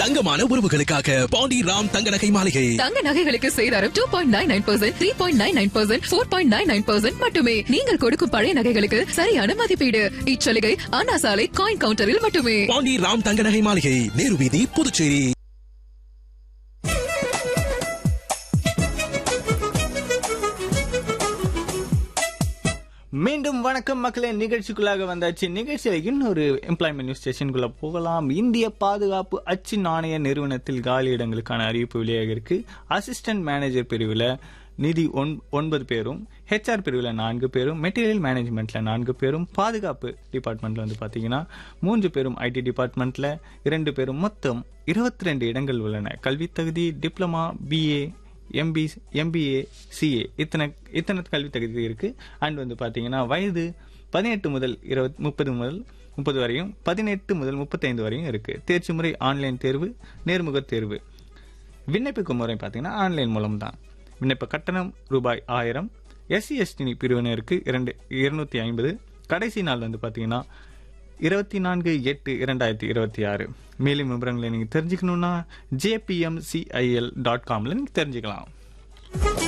தங்கமான உறவுகளுக்காக பாண்டி ராம் தங்க நகை மாளிகை தங்க நகைகளுக்கு சேதாரம் two point nine nine percent three point nine nine percent four point nine nine percent மட்டுமே நீங்கள் கொடுக்கும் பழைய நகைகளுக்கு சரியான மதிப்பீடு இச்சலுகை அண்ணா சாலை காயின் கவுண்டரில் மட்டுமே பாண்டி ராம் தங்க நகை மாளிகை நேரு வீதி புதுச்சேரி மீண்டும் வணக்கம் மக்களே நிகழ்ச்சிக்குள்ளாக வந்தாச்சு நிகழ்ச்சியில இன்னொரு எம்ப்ளாய்மெண்ட் நியூஸ் ஸ்டேஷனுக்குள்ள போகலாம் இந்திய பாதுகாப்பு அச்சு நாணய நிறுவனத்தில் காலி இடங்களுக்கான அறிவிப்பு வெளியாக இருக்கு அசிஸ்டன்ட் மேனேஜர் பிரிவில் நிதி ஒன்- ஒன்பது பேரும் ஹெச்ஆர் பிரிவில் நான்கு பேரும் மெட்டீரியல் மேனேஜ்மெண்ட்ல நான்கு பேரும் பாதுகாப்பு டிபார்ட்மெண்ட்ல வந்து பாத்தீங்கன்னா மூன்று பேரும் ஐடி டிபார்ட்மெண்ட்ல இரண்டு பேரும் மொத்தம் இருபத்தி ரெண்டு இடங்கள் உள்ளன கல்வி தகுதி diploma BA MB MBA CA இத்தனை இத்தனை கல்வி தகுதி இருக்கு அண்ட் வந்து பாத்தீங்கன்னா வயது பதினெட்டு முதல் இருபத் முப்பது முதல் முப்பது வரையும் பதினெட்டு முதல் முப்பத்தைந்து வரையும் இருக்கு தேர்ச்சி முறை ஆன்லைன் தேர்வு நேர்முக தேர்வு விண்ணப்பிக்கும் முறை பார்த்தீங்கன்னா ஆன்லைன் மூலம் தான் விண்ணப்ப கட்டணம் ரூபாய் ஆயிரம் எஸ்சி எஸ்டி பிரிவினருக்கு இரண்டு இருநூத்தி ஐம்பது கடைசி நாள் வந்து பார்த்தீங்கன்னா இருபத்தி நான்கு எட்டு இரண்டாயிரத்தி இருபத்தி ஆறு மேலும் விவரங்களை நீங்கள் தெரிஞ்சுக்கணுன்னா ஜேபிஎம்சிஐஎல் டாட் காமில் நீங்கள் தெரிஞ்சுக்கலாம்